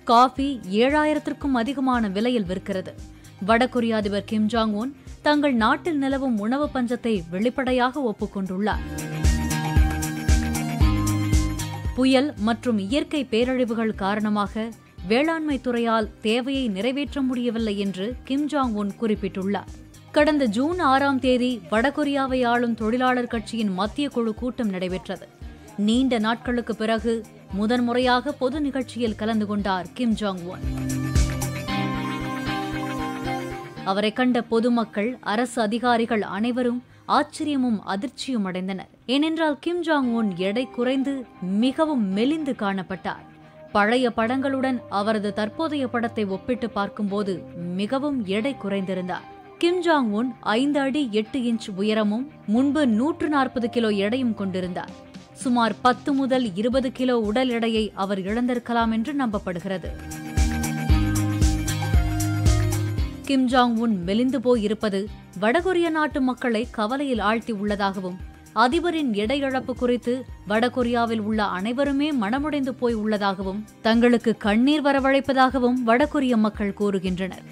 coffee ஏழாயிரத்திற்கும் அதிகமான விலையில் விற்கிறது வடகொரிய அதிபர் கிம் ஜாங் உன் தங்கள் நாட்டில் நிலவும் உணவு பஞ்சத்தை வெளிப்படையாக ஒப்புக்கொண்டுள்ளார் புயல் மற்றும் இயற்கை பேரழிவுகள் காரணமாக வேளாண்மை துறையால் தேவையை நிறைவேற்ற முடியவில்லை என்று கிம் ஜாங் உன் குறிப்பிட்டுள்ளார் கடந்த ஜூன் ஆறாம் தேதி வடகொரியாவை ஆளும் தொழிலாளர் கட்சியின் மத்திய குழு கூட்டம் நடைபெற்றது நீண்ட நாட்களுக்கு பிறகு முதன்முறையாக பொது நிகழ்ச்சியில் கலந்து கொண்டார் கிம் ஜாங் உன் அவரை கண்ட பொதுமக்கள் அரசு அதிகாரிகள் அனைவரும் ஆச்சரியமும் அதிர்ச்சியும் அடைந்தனர் ஏனென்றால் கிம் ஜாங் உன் எடை குறைந்து மிகவும் மெலிந்து காணப்பட்டார் பழைய படங்களுடன் அவரது தற்போதைய படத்தை ஒப்பிட்டு பார்க்கும்போது மிகவும் எடை குறைந்திருந்தார் கிம் ஜாங் உன் ஐந்து அடி எட்டு இன்ச் உயரமும் முன்பு நூற்று நாற்பது கிலோ எடையும் கொண்டிருந்தார் சுமார் பத்து முதல் இருபது கிலோ உடல் எடையை அவர் இழந்திருக்கலாம் என்று நம்பப்படுகிறது கிம் ஜாங் உன் மெலிந்து போய் இருப்பது வடகொரிய நாட்டு மக்களை கவலையில் ஆழ்த்தி உள்ளதாகவும் அதிபரின் எடை இழப்பு குறித்து வடகொரியாவில் உள்ள அனைவருமே மனமுடைந்து போய் உள்ளதாகவும் தங்களுக்கு கண்ணீர் வரவழைப்பதாகவும் வடகொரிய மக்கள் கூறுகின்றனர்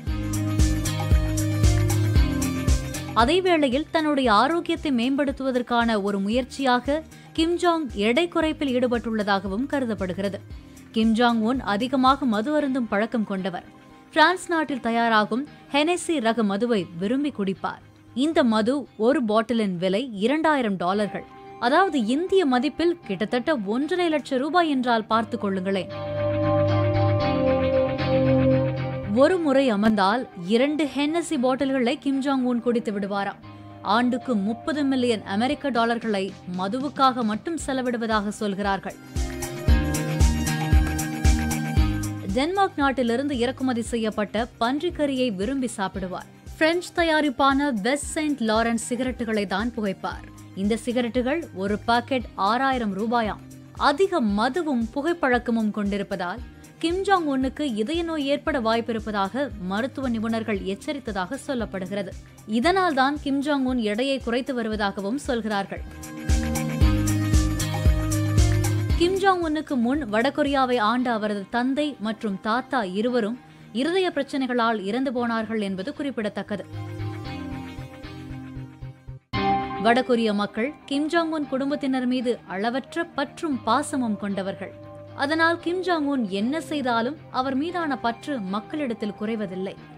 அதேவேளையில் தன்னுடைய ஆரோக்கியத்தை மேம்படுத்துவதற்கான ஒரு முயற்சியாக கிம் ஜாங் எடை குறைப்பில் ஈடுபட்டுள்ளதாகவும் கருதப்படுகிறது கிம் ஜாங் உன் அதிகமாக மது அருந்தும் பழக்கம் கொண்டவர் பிரான்ஸ் நாட்டில் தயாராகும் ஹெனெசி ரக மதுவை விரும்பி குடிப்பார் இந்த மது ஒரு பாட்டிலின் விலை இரண்டாயிரம் டாலர்கள் அதாவது இந்திய மதிப்பில் கிட்டத்தட்ட ஒன்றரை லட்சம் ரூபாய் என்றால் பார்த்துக் கொள்ளுங்களேன் ஒரு முறை அமர்ந்தால் இரண்டு ஹென்னசி பாட்டில்களை கிம் ஜாங் உன் குடித்து விடுவாராம் ஆண்டுக்கு முப்பது மில்லியன் அமெரிக்க டாலர்களை மதுவுக்காக மட்டும் செலவிடுவதாக சொல்கிறார்கள் டென்மார்க் நாட்டிலிருந்து இறக்குமதி செய்யப்பட்ட பன்றிக்கறியை விரும்பி சாப்பிடுவார் பிரெஞ்சு தயாரிப்பான வெஸ்ட் செயின்ட் லாரன்ஸ் சிகரெட்டுகளை தான் புகைப்பார் இந்த சிகரெட்டுகள் ஒரு பாக்கெட் ஆறாயிரம் ரூபாயாம் அதிக மதுவும் புகைப்பழக்கமும் கொண்டிருப்பதால் கிம் ஜாங் உன்னுக்கு இதய நோய் ஏற்பட வாய்ப்பிருப்பதாக மருத்துவ நிபுணர்கள் எச்சரித்ததாக சொல்லப்படுகிறது இதனால் தான் கிம் ஜாங் உன் எடையை குறைத்து வருவதாகவும் சொல்கிறார்கள் கிம் ஜாங் உன்னுக்கு முன் வடகொரியாவை ஆண்ட அவரது தந்தை மற்றும் தாத்தா இருவரும் இருதய பிரச்சனைகளால் இறந்து போனார்கள் என்பது குறிப்பிடத்தக்கது வடகொரிய மக்கள் கிம் ஜாங் உன் குடும்பத்தினர் மீது அளவற்ற பற்றும் பாசமும் கொண்டவர்கள் அதனால் கிம் ஜாங் உன் என்ன செய்தாலும் அவர் மீதான பற்று மக்களிடத்தில் குறைவதில்லை